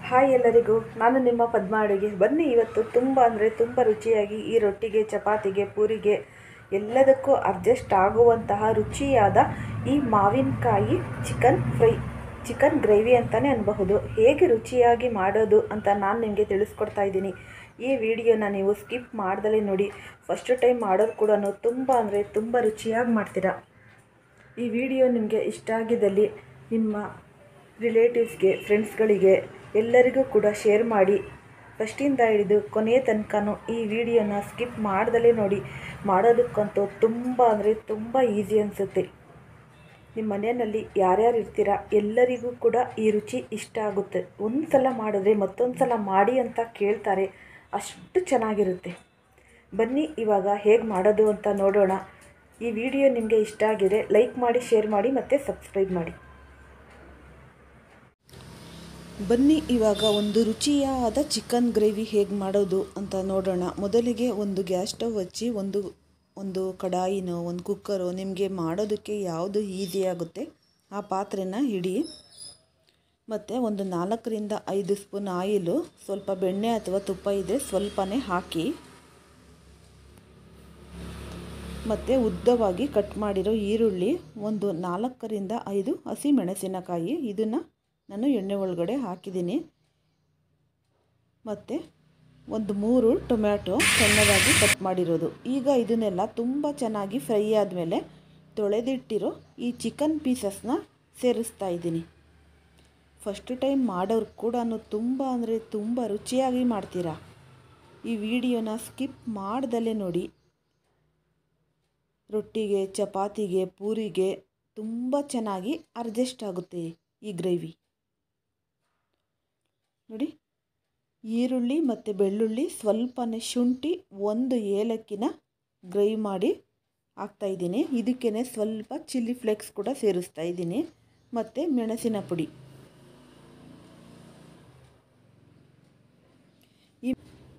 hi ಎಲ್ಲರಿಗೂ ನಾನು ನಿಮ್ಮ ಪದ್ಮ ಅಡುಗೆ ಬನ್ನಿ ಇವತ್ತು ತುಂಬ ಅಂದರೆ ತುಂಬ ರುಚಿಯಾಗಿ ಈ ರೊಟ್ಟಿಗೆ ಚಪಾತಿಗೆ ಪೂರಿಗೆ ಎಲ್ಲದಕ್ಕೂ ಅಡ್ಜಸ್ಟ್ ಆಗುವಂತಹ ರುಚಿಯಾದ ಈ ಮಾವಿನಕಾಯಿ ಚಿಕನ್ ಫ್ರೈ ಚಿಕನ್ ಗ್ರೇವಿ ಅಂತಲೇ ಅನ್ಬಹುದು ಹೇಗೆ ರುಚಿಯಾಗಿ ಮಾಡೋದು ಅಂತ ನಾನು ನಿಮಗೆ ತಿಳಿಸ್ಕೊಡ್ತಾ ಇದ್ದೀನಿ ಈ ವಿಡಿಯೋನ ನೀವು ಸ್ಕಿಪ್ ಮಾಡ್ದಲೇ ನೋಡಿ ಫಸ್ಟ್ ಟೈಮ್ ಮಾಡೋರು ಕೂಡ ತುಂಬ ಅಂದರೆ ತುಂಬ ರುಚಿಯಾಗಿ ಮಾಡ್ತೀರಾ ಈ ವಿಡಿಯೋ ನಿಮಗೆ ಇಷ್ಟ ಆಗಿದ್ದಲ್ಲಿ ನಿಮ್ಮ ರಿಲೇಟಿವ್ಸ್ಗೆ ಫ್ರೆಂಡ್ಸ್ಗಳಿಗೆ ಎಲ್ಲರಿಗೂ ಕೂಡ ಶೇರ್ ಮಾಡಿ ಫಸ್ಟಿಂದ ಹಿಡಿದು ಕೊನೆಯ ತನಕನೂ ಈ ವಿಡಿಯೋನ ಸ್ಕಿಪ್ ಮಾಡ್ದಲೇ ನೋಡಿ ಮಾಡೋದಕ್ಕಂತೂ ತುಂಬ ಅಂದರೆ ತುಂಬ ಈಸಿ ಅನಿಸುತ್ತೆ ನಿಮ್ಮ ಮನೆಯಲ್ಲಿ ಯಾರ್ಯಾರು ಇರ್ತೀರಾ ಎಲ್ಲರಿಗೂ ಕೂಡ ಈ ರುಚಿ ಇಷ್ಟ ಆಗುತ್ತೆ ಒಂದು ಸಲ ಮಾಡಿದ್ರೆ ಮತ್ತೊಂದು ಸಲ ಮಾಡಿ ಅಂತ ಕೇಳ್ತಾರೆ ಅಷ್ಟು ಚೆನ್ನಾಗಿರುತ್ತೆ ಬನ್ನಿ ಇವಾಗ ಹೇಗೆ ಮಾಡೋದು ಅಂತ ನೋಡೋಣ ಈ ವಿಡಿಯೋ ನಿಮಗೆ ಇಷ್ಟ ಆಗಿದೆ ಲೈಕ್ ಮಾಡಿ ಶೇರ್ ಮಾಡಿ ಮತ್ತು ಸಬ್ಸ್ಕ್ರೈಬ್ ಮಾಡಿ ಬನ್ನಿ ಇವಾಗ ಒಂದು ರುಚಿಯಾದ ಚಿಕನ್ ಗ್ರೇವಿ ಹೇಗೆ ಮಾಡೋದು ಅಂತ ನೋಡೋಣ ಮೊದಲಿಗೆ ಒಂದು ಗ್ಯಾಸ್ ಸ್ಟವ್ ಹಚ್ಚಿ ಒಂದು ಒಂದು ಕಡಾಯಿನೋ ಒಂದು ಕುಕ್ಕರೋ ನಿಮಗೆ ಮಾಡೋದಕ್ಕೆ ಯಾವುದು ಈಸಿ ಆಗುತ್ತೆ ಆ ಪಾತ್ರೆನ ಹಿಡಿ ಮತ್ತು ಒಂದು ನಾಲ್ಕರಿಂದ ಐದು ಸ್ಪೂನ್ ಆಯಿಲು ಸ್ವಲ್ಪ ಬೆಣ್ಣೆ ಅಥವಾ ತುಪ್ಪ ಇದೆ ಸ್ವಲ್ಪನೇ ಹಾಕಿ ಮತ್ತು ಉದ್ದವಾಗಿ ಕಟ್ ಮಾಡಿರೋ ಈರುಳ್ಳಿ ಒಂದು ನಾಲ್ಕರಿಂದ ಐದು ಹಸಿ ಮೆಣಸಿನಕಾಯಿ ಇದನ್ನು ನಾನು ಎಣ್ಣೆ ಒಳಗಡೆ ಹಾಕಿದ್ದೀನಿ ಮತ್ತು ಒಂದು ಮೂರು ಟೊಮ್ಯಾಟೊ ಸಣ್ಣದಾಗಿ ಕಟ್ ಮಾಡಿರೋದು ಈಗ ಇದನ್ನೆಲ್ಲ ತುಂಬ ಚೆನ್ನಾಗಿ ಫ್ರೈ ಆದಮೇಲೆ ತೊಳೆದಿಟ್ಟಿರೋ ಈ ಚಿಕನ್ ಪೀಸಸ್ನ ಸೇರಿಸ್ತಾ ಇದ್ದೀನಿ ಫಸ್ಟ್ ಟೈಮ್ ಮಾಡೋರು ಕೂಡ ತುಂಬ ಅಂದರೆ ತುಂಬ ರುಚಿಯಾಗಿ ಮಾಡ್ತೀರಾ ಈ ವಿಡಿಯೋನ ಸ್ಕಿಪ್ ಮಾಡ್ದಲೇ ನೋಡಿ ರೊಟ್ಟಿಗೆ ಚಪಾತಿಗೆ ಪೂರಿಗೆ ತುಂಬ ಚೆನ್ನಾಗಿ ಅಡ್ಜಸ್ಟ್ ಆಗುತ್ತೆ ಈ ಗ್ರೇವಿ ನೋಡಿ ಈರುಳ್ಳಿ ಮತ್ತು ಬೆಳ್ಳುಳ್ಳಿ ಸ್ವಲ್ಪನೇ ಶುಂಠಿ ಒಂದು ಏಲಕ್ಕಿನ ಗ್ರೈ ಮಾಡಿ ಹಾಕ್ತಾಯಿದ್ದೀನಿ ಇದಕ್ಕೇ ಸ್ವಲ್ಪ ಚಿಲ್ಲಿ ಫ್ಲೇಕ್ಸ್ ಕೂಡ ಸೇರಿಸ್ತಾ ಇದ್ದೀನಿ ಮತ್ತು ಮೆಣಸಿನ ಪುಡಿ ಈ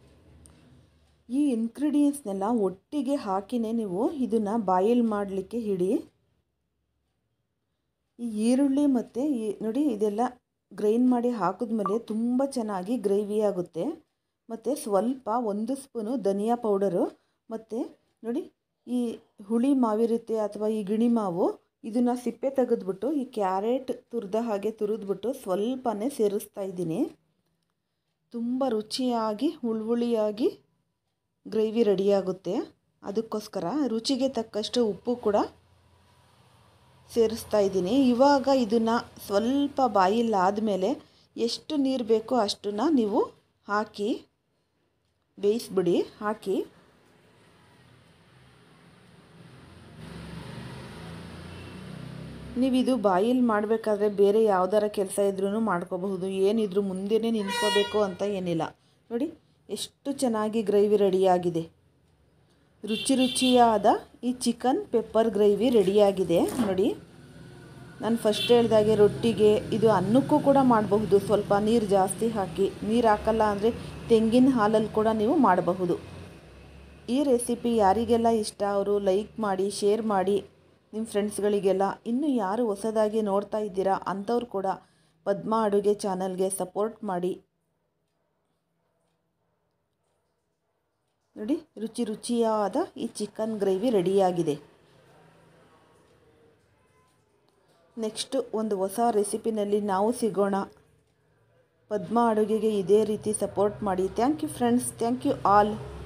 ಈ ಇನ್ಗ್ರೀಡಿಯೆಂಟ್ಸ್ನೆಲ್ಲ ಒಟ್ಟಿಗೆ ಹಾಕಿನೇ ನೀವು ಇದನ್ನು ಬಾಯಿಲ್ ಮಾಡಲಿಕ್ಕೆ ಹಿಡಿ ಈ ಈರುಳ್ಳಿ ಮತ್ತು ಈ ನೋಡಿ ಇದೆಲ್ಲ ಗ್ರೈಂಡ್ ಮಾಡಿ ಹಾಕಿದ್ಮೇಲೆ ತುಂಬ ಚೆನ್ನಾಗಿ ಗ್ರೇವಿ ಆಗುತ್ತೆ ಮತ್ತು ಸ್ವಲ್ಪ ಒಂದು ಸ್ಪೂನು ಧನಿಯಾ ಪೌಡರು ಮತ್ತು ನೋಡಿ ಈ ಹುಳಿ ಮಾವಿರುತ್ತೆ ಅಥವಾ ಈ ಗಿಣಿ ಮಾವು ಇದನ್ನು ಸಿಪ್ಪೆ ತೆಗೆದ್ಬಿಟ್ಟು ಈ ಕ್ಯಾರೆಟ್ ತುರಿದ ಹಾಗೆ ತುರಿದ್ಬಿಟ್ಟು ಸ್ವಲ್ಪನೇ ಸೇರಿಸ್ತಾ ಇದ್ದೀನಿ ತುಂಬ ರುಚಿಯಾಗಿ ಹುಳುಹುಳಿಯಾಗಿ ಗ್ರೇವಿ ರೆಡಿಯಾಗುತ್ತೆ ಅದಕ್ಕೋಸ್ಕರ ರುಚಿಗೆ ತಕ್ಕಷ್ಟು ಉಪ್ಪು ಕೂಡ ಸೇರಿಸ್ತಾ ಇದ್ದೀನಿ ಇವಾಗ ಇದನ್ನು ಸ್ವಲ್ಪ ಬಾಯಿಲಾದಮೇಲೆ ಎಷ್ಟು ನೀರು ಬೇಕೋ ಅಷ್ಟನ್ನು ನೀವು ಹಾಕಿ ಬೇಯಿಸ್ಬಿಡಿ ಹಾಕಿ ನೀವಿದು ಬಾಯಿಲ್ ಮಾಡಬೇಕಾದ್ರೆ ಬೇರೆ ಯಾವ್ದಾರ ಕೆಲಸ ಇದ್ರೂ ಮಾಡ್ಕೋಬಹುದು ಏನಿದ್ರು ಮುಂದೆನೇ ನಿಂತ್ಕೋಬೇಕು ಅಂತ ಏನಿಲ್ಲ ನೋಡಿ ಎಷ್ಟು ಚೆನ್ನಾಗಿ ಗ್ರೇವಿ ರೆಡಿಯಾಗಿದೆ ರುಚಿ ರುಚಿಯಾದ ಈ ಚಿಕನ್ ಪೆಪ್ಪರ್ ಗ್ರೇವಿ ರೆಡಿಯಾಗಿದೆ ನೋಡಿ ನಾನು ಫಸ್ಟ್ ಹೇಳ್ದಾಗೆ ರೊಟ್ಟಿಗೆ ಇದು ಅನ್ನಕ್ಕೂ ಕೂಡ ಮಾಡಬಹುದು ಸ್ವಲ್ಪ ನೀರು ಜಾಸ್ತಿ ಹಾಕಿ ನೀರು ಹಾಕಲ್ಲ ಅಂದರೆ ತೆಂಗಿನ ಹಾಲಲ್ಲಿ ಕೂಡ ನೀವು ಮಾಡಬಹುದು ಈ ರೆಸಿಪಿ ಯಾರಿಗೆಲ್ಲ ಇಷ್ಟ ಅವರು ಲೈಕ್ ಮಾಡಿ ಶೇರ್ ಮಾಡಿ ನಿಮ್ಮ ಫ್ರೆಂಡ್ಸ್ಗಳಿಗೆಲ್ಲ ಇನ್ನೂ ಯಾರು ಹೊಸದಾಗಿ ನೋಡ್ತಾ ಇದ್ದೀರಾ ಅಂಥವ್ರು ಕೂಡ ಪದ್ಮ ಅಡುಗೆ ಚಾನಲ್ಗೆ ಸಪೋರ್ಟ್ ಮಾಡಿ ನೋಡಿ ರುಚಿ ರುಚಿಯಾದ ಈ ಚಿಕನ್ ಗ್ರೇವಿ ರೆಡಿಯಾಗಿದೆ ನೆಕ್ಸ್ಟು ಒಂದು ಹೊಸ ರೆಸಿಪಿನಲ್ಲಿ ನಾವು ಸಿಗೋಣ ಪದ್ಮ ಅಡುಗೆಗೆ ಇದೇ ರೀತಿ ಸಪೋರ್ಟ್ ಮಾಡಿ thank you friends thank you all